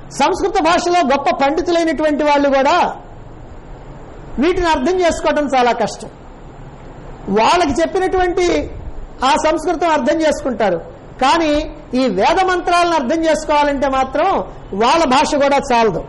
సంస్కృత భాషలో గొప్ప పండితులైనటువంటి వాళ్ళు కూడా వీటిని అర్థం చేసుకోవడం చాలా కష్టం వాళ్ళకి చెప్పినటువంటి ఆ సంస్కృతం అర్థం చేసుకుంటారు కానీ ఈ వేద మంత్రాలను అర్థం చేసుకోవాలంటే మాత్రం వాళ్ళ భాష కూడా చాలదు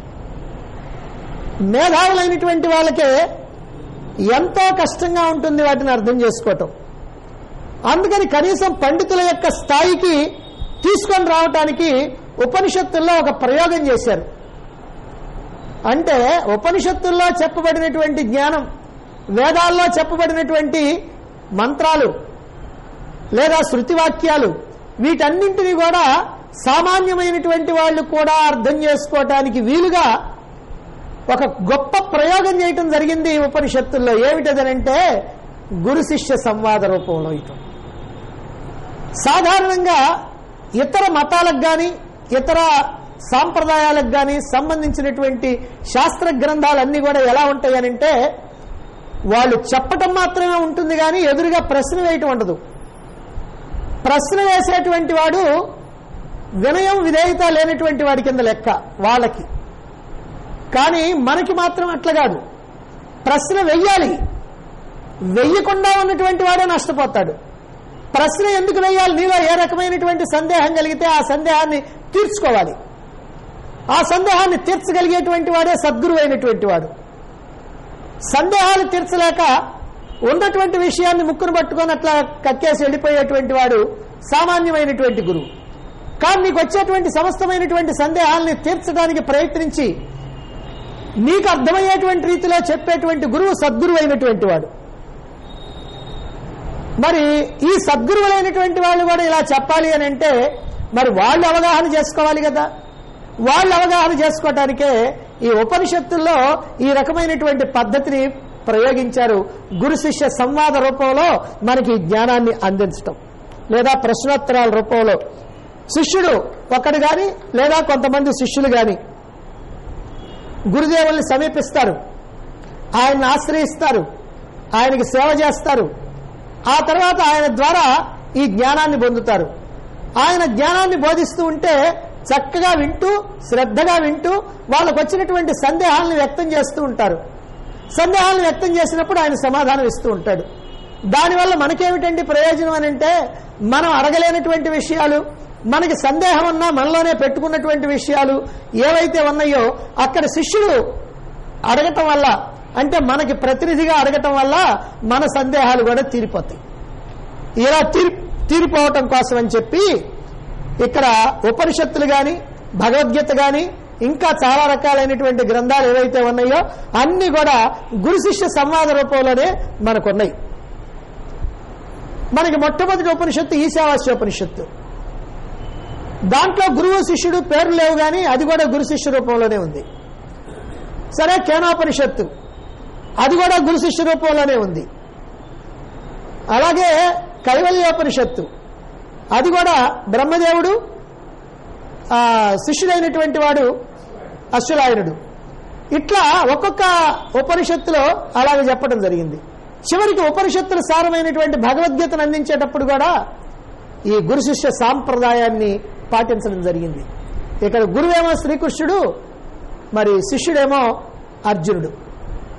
మేధావులైనటువంటి వాళ్ళకే ఎంతో కష్టంగా ఉంటుంది వాటిని అర్థం చేసుకోవటం అందుకని కనీసం పండితుల యొక్క స్థాయికి తీసుకొని రావటానికి ఉపనిషత్తుల్లో ఒక ప్రయోగం చేశారు అంటే ఉపనిషత్తుల్లో చెప్పబడినటువంటి జ్ఞానం వేదాల్లో చెప్పబడినటువంటి మంత్రాలు లేదా శృతివాక్యాలు వీటన్నింటినీ కూడా సామాన్యమైనటువంటి వాళ్ళు కూడా అర్థం చేసుకోవటానికి వీలుగా ఒక గొప్ప ప్రయోగం చేయటం జరిగింది ఈ ఉపనిషత్తుల్లో ఏమిటదనంటే గురు శిష్య సంవాద రూపంలో ఇటు సాధారణంగా ఇతర మతాలకు కానీ ఇతర సాంప్రదాయాలకు కానీ సంబంధించినటువంటి శాస్త్ర గ్రంథాలన్నీ కూడా ఎలా ఉంటాయనంటే వాళ్ళు చెప్పటం మాత్రమే ఉంటుంది కానీ ఎదురుగా ప్రశ్న వేయటం ఉండదు ప్రశ్న వేసేటువంటి వాడు వినయం విధేయత లేనటువంటి వాడి కింద లెక్క వాళ్ళకి కానీ మనకి మాత్రం అట్లా కాదు ప్రశ్న వెయ్యాలి వెయ్యకుండా ఉన్నటువంటి వాడే నష్టపోతాడు ప్రశ్న ఎందుకు వేయాలి నీలో ఏ రకమైనటువంటి సందేహం కలిగితే ఆ సందేహాన్ని తీర్చుకోవాలి ఆ సందేహాన్ని తీర్చగలిగేటువంటి వాడే సద్గురువు అయినటువంటి వాడు సందేహాలు తీర్చలేక ఉన్నటువంటి విషయాన్ని ముక్కును పట్టుకొని అట్లా కక్కేసి వెళ్ళిపోయేటువంటి వాడు సామాన్యమైనటువంటి గురువు కానీ నీకు వచ్చేటువంటి సమస్తమైనటువంటి సందేహాల్ని తీర్చడానికి ప్రయత్నించి నీకు అర్థమయ్యేటువంటి రీతిలో చెప్పేటువంటి గురువు సద్గురువు అయినటువంటి వాడు మరి ఈ సద్గురువులైనటువంటి వాళ్ళు కూడా ఇలా చెప్పాలి అని అంటే మరి వాళ్ళు అవగాహన చేసుకోవాలి కదా వాళ్ళు అవగాహన చేసుకోవటానికే ఈ ఉపనిషత్తుల్లో ఈ రకమైనటువంటి పద్ధతిని ప్రయోగించారు గురు శిష్య సంవాద రూపంలో మనకి ఈ జ్ఞానాన్ని అందించటం లేదా ప్రశ్నోత్తరాల రూపంలో శిష్యుడు ఒక్కడు గాని లేదా కొంతమంది శిష్యులు గాని గురుదేవుల్ని సమీపిస్తారు ఆయన్ని ఆశ్రయిస్తారు ఆయనకి సేవ చేస్తారు ఆ తర్వాత ఆయన ద్వారా ఈ జ్ఞానాన్ని పొందుతారు ఆయన జ్ఞానాన్ని బోధిస్తూ ఉంటే చక్కగా వింటూ శ్రద్ధగా వింటూ వాళ్ళకు వచ్చినటువంటి సందేహాలను వ్యక్తం చేస్తూ ఉంటారు సందేహాలను వ్యక్తం చేసినప్పుడు ఆయన సమాధానం ఇస్తూ ఉంటాడు దానివల్ల మనకేమిటండి ప్రయోజనం అని అంటే మనం అడగలేనటువంటి విషయాలు మనకి సందేహం ఉన్నా మనలోనే పెట్టుకున్నటువంటి విషయాలు ఏవైతే ఉన్నాయో అక్కడ శిష్యుడు అడగటం వల్ల అంటే మనకి ప్రతినిధిగా అడగటం వల్ల మన సందేహాలు కూడా తీరిపోతాయి ఇలా తీరి తీరిపోవటం కోసం అని చెప్పి ఇక్కడ ఉపనిషత్తులు గాని భగవద్గీత గాని ఇంకా చాలా రకాలైనటువంటి గ్రంథాలు ఏవైతే ఉన్నాయో అన్ని కూడా గురు శిష్య సంవాద రూపంలోనే మనకున్నాయి మనకి మొట్టమొదటి ఉపనిషత్తు ఈశావాస్య ఉపనిషత్తు దాంట్లో గురువు శిష్యుడు పేర్లు లేవు కానీ అది కూడా గురు శిష్య రూపంలోనే ఉంది సరే కేనోపనిషత్తు అది కూడా గురు శిష్య రూపంలోనే ఉంది అలాగే కైవల్యోపనిషత్తు అది కూడా బ్రహ్మదేవుడు ఆ, శిష్యుడైనటువంటి వాడు అశ్వలాయనుడు ఇట్లా ఒక్కొక్క ఉపనిషత్తులో అలాగే చెప్పడం జరిగింది చివరికి ఉపనిషత్తుల సారమైనటువంటి భగవద్గీతను అందించేటప్పుడు కూడా ఈ గురు శిష్య సాంప్రదాయాన్ని పాటించడం జరిగింది ఇక్కడ గురువేమో శ్రీకృష్ణుడు మరి శిష్యుడేమో అర్జునుడు